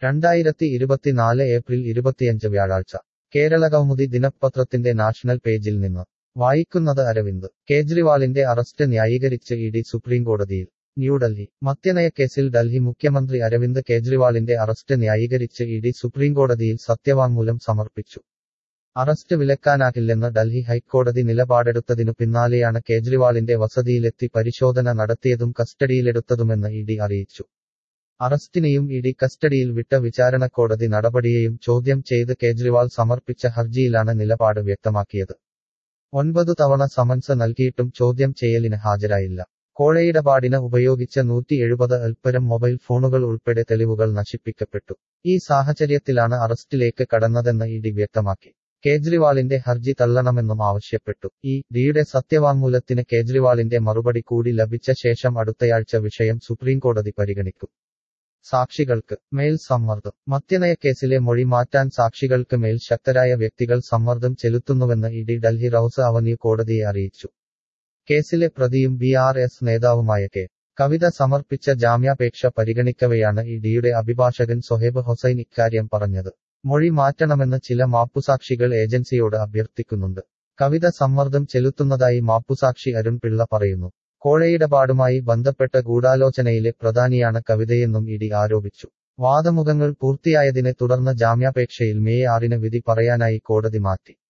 രണ്ടായിരത്തി ഇരുപത്തിനാല് ഏപ്രിൽ ഇരുപത്തിയഞ്ച് വ്യാഴാഴ്ച കേരളകൗമുദി ദിനപത്രത്തിന്റെ നാഷണൽ പേജിൽ നിന്ന് വായിക്കുന്നത് അരവിന്ദ് കേജ്രിവാളിന്റെ അറസ്റ്റ് ന്യായീകരിച്ച് ഇ ഡി സുപ്രീംകോടതിയിൽ ന്യൂഡൽഹി മദ്യനയക്കേസിൽ ഡൽഹി മുഖ്യമന്ത്രി അരവിന്ദ് കേജ്രിവാളിന്റെ അറസ്റ്റ് ന്യായീകരിച്ച് ഇ ഡി സുപ്രീംകോടതിയിൽ സത്യവാങ്മൂലം സമർപ്പിച്ചു അറസ്റ്റ് വിലക്കാനാകില്ലെന്ന് ഡൽഹി ഹൈക്കോടതി നിലപാടെടുത്തതിനു പിന്നാലെയാണ് കേജ്രിവാളിന്റെ വസതിയിലെത്തി പരിശോധന നടത്തിയതും കസ്റ്റഡിയിലെടുത്തതുമെന്ന് ഇ ഡി അറിയിച്ചു അറസ്റ്റിനെയും ഇ ഡി കസ്റ്റഡിയിൽ വിട്ട വിചാരണക്കോടതി നടപടിയെയും ചോദ്യം ചെയ്ത് കേജ്രിവാൾ സമർപ്പിച്ച ഹർജിയിലാണ് നിലപാട് വ്യക്തമാക്കിയത് ഒൻപതു തവണ സമൻസ് നൽകിയിട്ടും ചോദ്യം ചെയ്യലിന് ഹാജരായില്ല കോഴയിടപാടിന് ഉപയോഗിച്ച നൂറ്റി എഴുപത് അൽപ്പരം മൊബൈൽ ഫോണുകൾ ഉൾപ്പെടെ തെളിവുകൾ നശിപ്പിക്കപ്പെട്ടു ഈ സാഹചര്യത്തിലാണ് അറസ്റ്റിലേക്ക് കടന്നതെന്ന് ഇ ഡി വ്യക്തമാക്കി കേജ്രിവാളിന്റെ ഹർജി തള്ളണമെന്നും ആവശ്യപ്പെട്ടു ഈ ഡിയുടെ സത്യവാങ്മൂലത്തിന് കേജ്രിവാളിന്റെ മറുപടി കൂടി ലഭിച്ച ശേഷം അടുത്തയാഴ്ച വിഷയം സുപ്രീംകോടതി പരിഗണിക്കും സാക്ഷികൾക്ക് മേൽ സമ്മർദ്ദം മദ്യനയക്കേസിലെ മൊഴി മാറ്റാൻ സാക്ഷികൾക്ക് മേൽ ശക്തരായ വ്യക്തികൾ സമ്മർദ്ദം ചെലുത്തുന്നുവെന്ന് E D Delhi Rouse Avenue കോടതിയെ അറിയിച്ചു കേസിലെ പ്രതിയും ബി ആർ എസ് നേതാവുമായ കെ കവിത സമർപ്പിച്ച ജാമ്യാപേക്ഷ പരിഗണിക്കവെയാണ് ഇ ഡിയുടെ അഭിഭാഷകൻ സൊഹേബ് ഹൊസൈൻ ഇക്കാര്യം പറഞ്ഞത് മൊഴി മാറ്റണമെന്ന് ചില മാപ്പുസാക്ഷികൾ ഏജൻസിയോട് അഭ്യർത്ഥിക്കുന്നുണ്ട് കവിത സമ്മർദ്ദം ചെലുത്തുന്നതായി മാപ്പുസാക്ഷി അരുൺ പിള്ള പറയുന്നു കോഴയിടപാടുമായി ബന്ധപ്പെട്ട ഗൂഢാലോചനയിലെ പ്രധാനിയാണ് കവിതയെന്നും ഇ ഡി ആരോപിച്ചു വാദമുഖങ്ങൾ പൂർത്തിയായതിനെ തുടർന്ന് ജാമ്യാപേക്ഷയിൽ മെയ് ആറിന് വിധി പറയാനായി കോടതി മാറ്റി